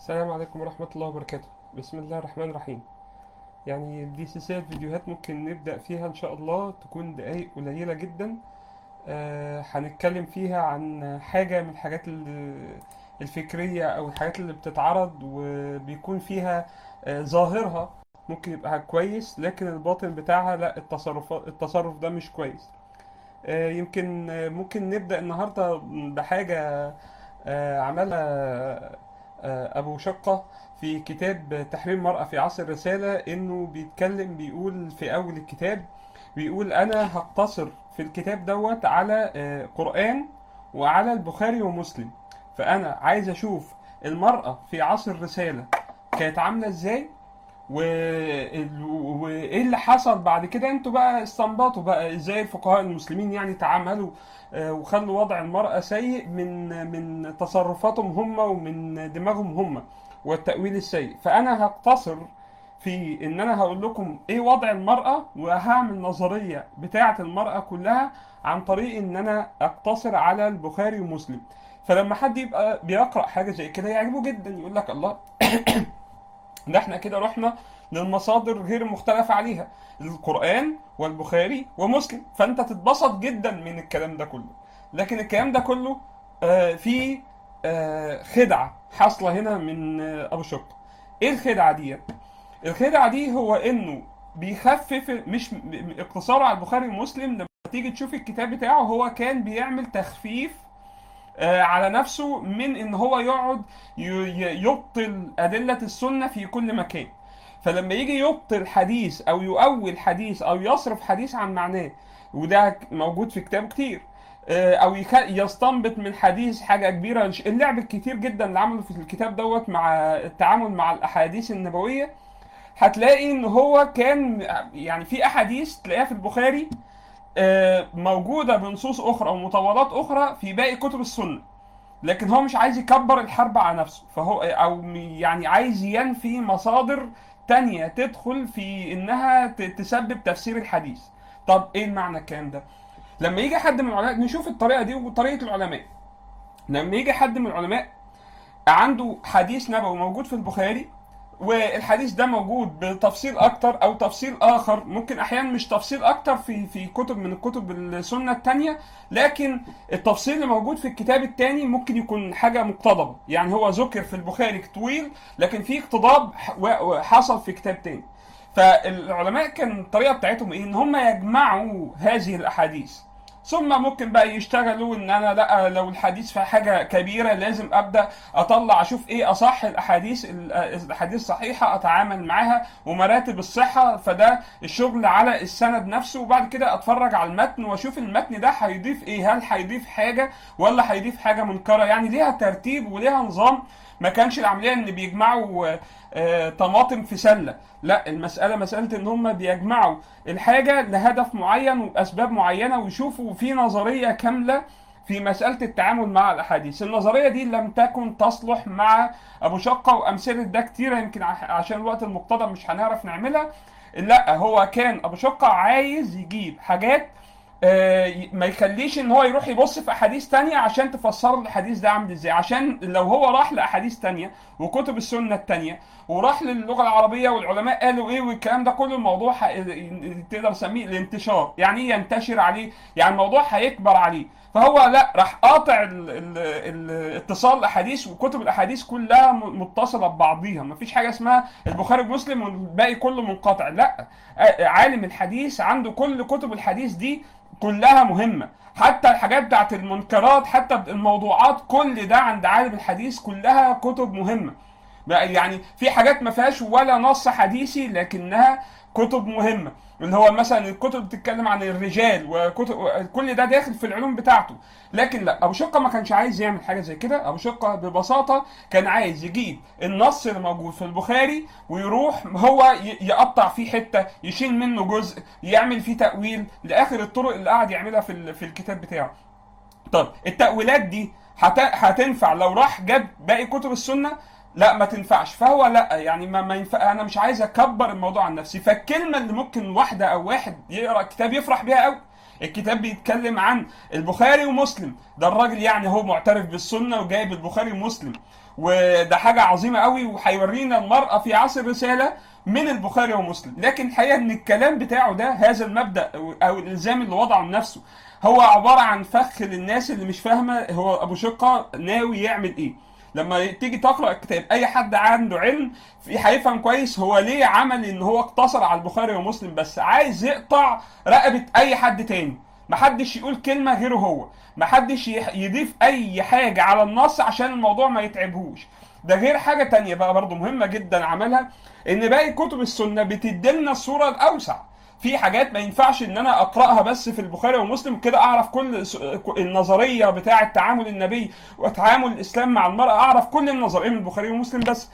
السلام عليكم ورحمة الله وبركاته بسم الله الرحمن الرحيم يعني دي سلسلة فيديوهات ممكن نبدأ فيها إن شاء الله تكون دقايق قليلة جدا آه، هنتكلم فيها عن حاجة من الحاجات ال- الفكرية أو الحاجات اللي بتتعرض وبيكون فيها آه، ظاهرها ممكن يبقى كويس لكن الباطن بتاعها لا التصرف التصرف ده مش كويس آه، يمكن آه، ممكن نبدأ النهاردة بحاجة آه، عملها آه، أبو شقة في كتاب تحرير المرأة في عصر الرسالة إنه بيتكلم بيقول في أول الكتاب بيقول أنا هقتصر في الكتاب دوت على آه، قرآن وعلى البخاري ومسلم فأنا عايز أشوف المرأة في عصر الرسالة كانت عاملة إزاي وال- وايه اللي حصل بعد كده انتوا بقى استنبطوا بقى ازاي الفقهاء المسلمين يعني تعاملوا آه، وخلوا وضع المرأة سيء من من تصرفاتهم هم ومن دماغهم هم والتأويل السيء فأنا هقتصر في إن أنا هقول لكم إيه وضع المرأة وهعمل نظرية بتاعة المرأة كلها عن طريق إن أنا أقتصر على البخاري ومسلم فلما حد يبقى بيقرأ حاجة زي كده يعجبه جدا يقول لك الله ده احنا كده رحنا للمصادر غير المختلف عليها القرآن والبخاري ومسلم فانت تتبسط جدا من الكلام ده كله لكن الكلام ده كله آه فيه آه خدعة حاصلة هنا من آه أبو شق ايه الخدعة دي الخدعة دي هو انه بيخفف مش م- م- اقتصاره على البخاري ومسلم لما تيجي تشوف الكتاب بتاعه هو كان بيعمل تخفيف آه، على نفسه من ان هو يقعد ي- ي- يبطل ادله السنه في كل مكان فلما يجي يبطل حديث او يؤول حديث او يصرف حديث عن معناه وده ك- موجود في كتاب كتير آه، او يخ- يستنبط من حديث حاجه كبيره اللعب الكتير جدا اللي عمله في الكتاب دوت مع التعامل مع الاحاديث النبويه هتلاقي ان هو كان يعني في احاديث تلاقيها في البخاري آه، موجوده بنصوص اخرى ومطولات اخرى في باقي كتب السنه لكن هو مش عايز يكبر الحرب على نفسه فهو او يعني عايز ينفي مصادر تانية تدخل في انها ت- تسبب تفسير الحديث طب ايه المعنى الكلام ده لما يجي حد من العلماء نشوف الطريقه دي وطريقه العلماء لما يجي حد من العلماء عنده حديث نبوي موجود في البخاري والحديث ده موجود بتفصيل اكتر او تفصيل اخر ممكن احيانا مش تفصيل اكتر في في كتب من الكتب السنه التانية لكن التفصيل اللي موجود في الكتاب التاني ممكن يكون حاجه مقتضبه يعني هو ذكر في البخاري طويل لكن في اقتضاب ح- و- حصل في كتاب تاني فالعلماء كان الطريقه بتاعتهم ايه ان هم يجمعوا هذه الاحاديث ثم ممكن بقى يشتغلوا ان انا لا لو الحديث في حاجه كبيره لازم ابدا اطلع اشوف ايه اصح الاحاديث الاحاديث الصحيحه اتعامل معاها ومراتب الصحه فده الشغل على السند نفسه وبعد كده اتفرج على المتن واشوف المتن ده هيضيف ايه هل هيضيف حاجه ولا هيضيف حاجه منكره يعني ليها ترتيب وليها نظام ما كانش العمليه ان بيجمعوا آه، آه، طماطم في سله لا المساله مساله ان هم بيجمعوا الحاجه لهدف معين واسباب معينه ويشوفوا في نظريه كامله في مساله التعامل مع الاحاديث النظريه دي لم تكن تصلح مع ابو شقه وامثله ده كتيره يمكن ع- عشان الوقت المقتضى مش هنعرف نعملها لا هو كان ابو شقه عايز يجيب حاجات آه، ي- ما يخليش ان هو يروح يبص في احاديث تانية عشان تفسر له الحديث ده عامل ازاي عشان لو هو راح لاحاديث تانية وكتب السنة التانية وراح للغة العربية والعلماء قالوا ايه والكلام ده كله الموضوع ح... تقدر تسميه الانتشار يعني ايه ينتشر عليه يعني الموضوع هيكبر عليه فهو لا راح قاطع ال... ال... ال... اتصال الاحاديث وكتب الاحاديث كلها م- متصلة ببعضيها مفيش حاجة اسمها البخاري ومسلم والباقي كله منقطع لا آه، عالم الحديث عنده كل كتب الحديث دي كلها مهمة حتى الحاجات بتاعت المنكرات حتى الموضوعات كل ده عند عالم الحديث كلها كتب مهمة بقى يعني في حاجات ما فيهاش ولا نص حديثي لكنها كتب مهمة اللي هو مثلا الكتب بتتكلم عن الرجال وكتب كل ده داخل في العلوم بتاعته لكن لا ابو شقه ما كانش عايز يعمل حاجه زي كده ابو شقه ببساطه كان عايز يجيب النص اللي موجود في البخاري ويروح هو ي- يقطع فيه حته يشيل منه جزء يعمل فيه تاويل لاخر الطرق اللي قاعد يعملها في ال- في الكتاب بتاعه طب التأويلات دي هت... هتنفع لو راح جاب باقي كتب السنة لا ما تنفعش فهو لا يعني ما, ما ينفع انا مش عايز اكبر الموضوع عن نفسي فالكلمة اللي ممكن واحدة او واحد يقرا كتاب يفرح بيها قوي الكتاب بيتكلم عن البخاري ومسلم ده الراجل يعني هو معترف بالسنه وجايب البخاري ومسلم وده حاجه عظيمه قوي وهيورينا المراه في عصر الرساله من البخاري ومسلم لكن الحقيقه ان الكلام بتاعه ده هذا المبدا او الالزام اللي وضعه لنفسه هو عباره عن فخ للناس اللي مش فاهمه هو ابو شقه ناوي يعمل ايه لما تيجي تقرا الكتاب اي حد عنده علم في هيفهم كويس هو ليه عمل ان هو اقتصر على البخاري ومسلم بس عايز يقطع رقبه اي حد تاني محدش يقول كلمه غيره هو محدش يح- يضيف اي حاجه على النص عشان الموضوع ما يتعبهوش ده غير حاجه تانية بقى برضو مهمه جدا عملها ان باقي كتب السنه بتديلنا الصوره الاوسع في حاجات ما ينفعش ان انا اقراها بس في البخاري ومسلم كده اعرف كل س- النظريه بتاعه تعامل النبي وتعامل الاسلام مع المراه اعرف كل النظريه من البخاري ومسلم بس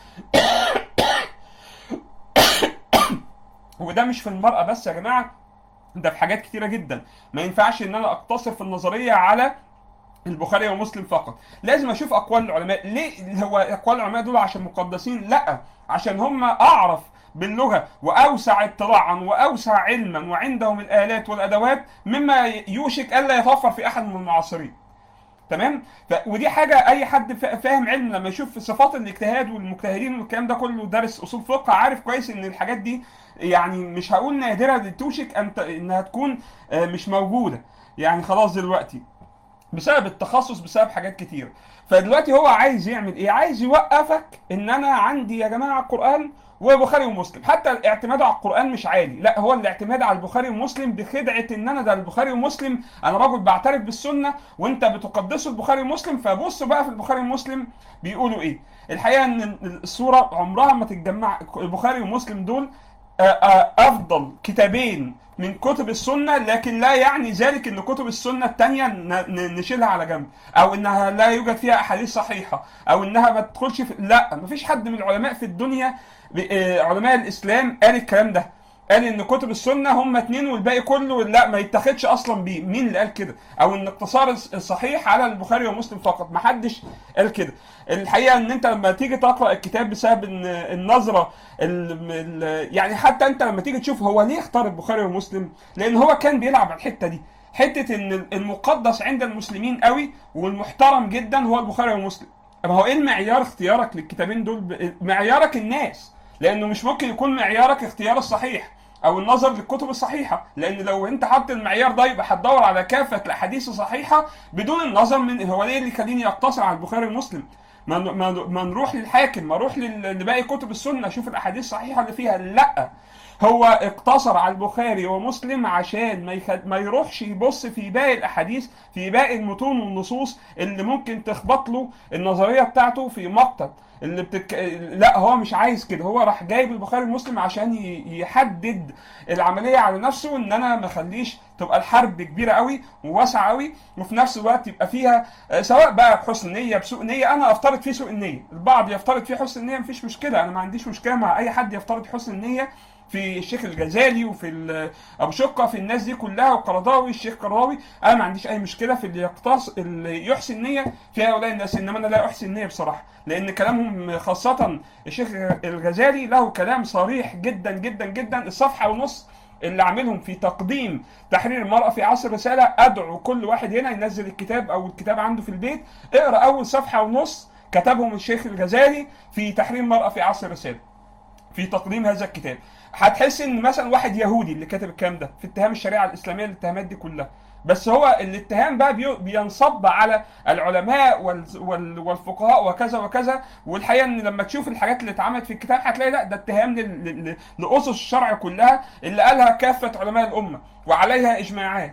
وده مش في المراه بس يا جماعه ده في حاجات كتيره جدا ما ينفعش ان انا اقتصر في النظريه على البخاري ومسلم فقط لازم اشوف اقوال العلماء ليه هو اقوال العلماء دول عشان مقدسين لا عشان هم اعرف باللغه واوسع اطلاعا واوسع علما وعندهم الالات والادوات مما يوشك الا يتوفر في احد من المعاصرين تمام ف... ودي حاجه اي حد فا- فاهم علم لما يشوف صفات الاجتهاد والمجتهدين والكلام ده كله دارس اصول فقه عارف كويس ان الحاجات دي يعني مش هقول نادره دي توشك ان انها تكون آه، مش موجوده يعني خلاص دلوقتي بسبب التخصص بسبب حاجات كتير فدلوقتي هو عايز يعمل ايه عايز يوقفك ان انا عندي يا جماعه قران وبخاري ومسلم حتى الاعتماد على القران مش عالي لا هو الاعتماد على البخاري ومسلم بخدعه ان انا ده البخاري ومسلم انا راجل بعترف بالسنه وانت بتقدسه البخاري ومسلم فبص بقى في البخاري ومسلم بيقولوا ايه الحقيقه ان الصوره عمرها ما تتجمع البخاري ومسلم دول آه، آه، افضل كتابين من كتب السنه لكن لا يعني ذلك ان كتب السنه الثانيه نشيلها على جنب او انها لا يوجد فيها احاديث صحيحه او انها ما تدخلش في لا ما فيش حد من العلماء في الدنيا ب- آه، علماء الاسلام قال الكلام ده قال ان كتب السنه هم اتنين والباقي كله لا ما يتاخدش اصلا بيه مين اللي قال كده او ان اقتصار الص- الصحيح على البخاري ومسلم فقط ما حدش قال كده الحقيقه ان انت لما تيجي تقرا الكتاب بسبب ان النظره ال ال يعني حتى انت لما تيجي تشوف هو ليه اختار البخاري ومسلم لان هو كان بيلعب على الحته دي حته ان المقدس عند المسلمين قوي والمحترم جدا هو البخاري ومسلم ما هو ايه المعيار اختيارك للكتابين دول ب- معيارك الناس لانه مش ممكن يكون معيارك اختيار الصحيح او النظر للكتب الصحيحه لان لو انت حاطط المعيار ده يبقى هتدور على كافه الاحاديث الصحيحه بدون النظر من هو ليه اللي يخليني اقتصر على البخاري ومسلم ما ما ما نروح للحاكم ما اروح لل- لباقي كتب السنه اشوف الاحاديث الصحيحه اللي فيها لا هو اقتصر على البخاري ومسلم عشان ما يخد... ما يروحش يبص في باقي الاحاديث في باقي المتون والنصوص اللي ممكن تخبط له النظريه بتاعته في مقتل اللي بتك... لا هو مش عايز كده هو راح جايب البخاري ومسلم عشان ي... يحدد العمليه على نفسه ان انا ما اخليش تبقى الحرب كبيره قوي وواسعه قوي وفي نفس الوقت يبقى فيها آه، سواء بقى بحسن نيه بسوء نيه انا افترض فيه سوء النيه البعض يفترض فيه حسن النيه مفيش مشكله انا ما عنديش مشكله مع اي حد يفترض حسن النيه في الشيخ الغزالي وفي ال- ابو شقه في الناس دي كلها والقرضاوي الشيخ قرضاوي انا ما عنديش اي مشكله في اللي يقتص اللي يحسن نيه في هؤلاء الناس انما انا لا احسن نيه بصراحه لان كلامهم خاصه الشيخ الغزالي له كلام صريح جدا جدا جدا الصفحه ونص اللي عاملهم في تقديم تحرير المرأة في عصر الرسالة أدعو كل واحد هنا ينزل الكتاب أو الكتاب عنده في البيت اقرأ أول صفحة ونص كتبهم الشيخ الغزالي في تحرير المرأة في عصر الرسالة في تقديم هذا الكتاب هتحس ان مثلا واحد يهودي اللي كاتب الكلام ده في اتهام الشريعه الاسلاميه الاتهامات دي كلها بس هو الاتهام بقى بي- بينصب على العلماء وال- وال- والفقهاء وكذا وكذا والحقيقه ان لما تشوف الحاجات اللي اتعملت في الكتاب هتلاقي لا ده اتهام لل- لل- لاسس الشرع كلها اللي قالها كافه علماء الامه وعليها اجماعات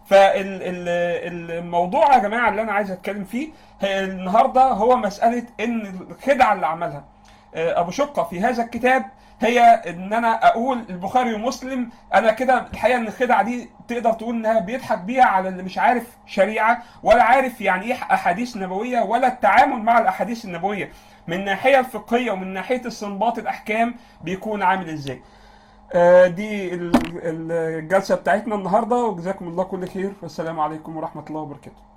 فالموضوع يا جماعه اللي انا عايز اتكلم فيه هي النهارده هو مساله ان الخدعه اللي عملها آه، ابو شقه في هذا الكتاب هي ان انا اقول البخاري ومسلم انا كده الحقيقه ان الخدعه دي تقدر تقول انها بيضحك بيها على اللي مش عارف شريعه ولا عارف يعني ايه احاديث نبويه ولا التعامل مع الاحاديث النبويه من الناحيه الفقهيه ومن ناحيه استنباط الاحكام بيكون عامل ازاي. آه، دي ال- الجلسه بتاعتنا النهارده وجزاكم الله كل خير والسلام عليكم ورحمه الله وبركاته.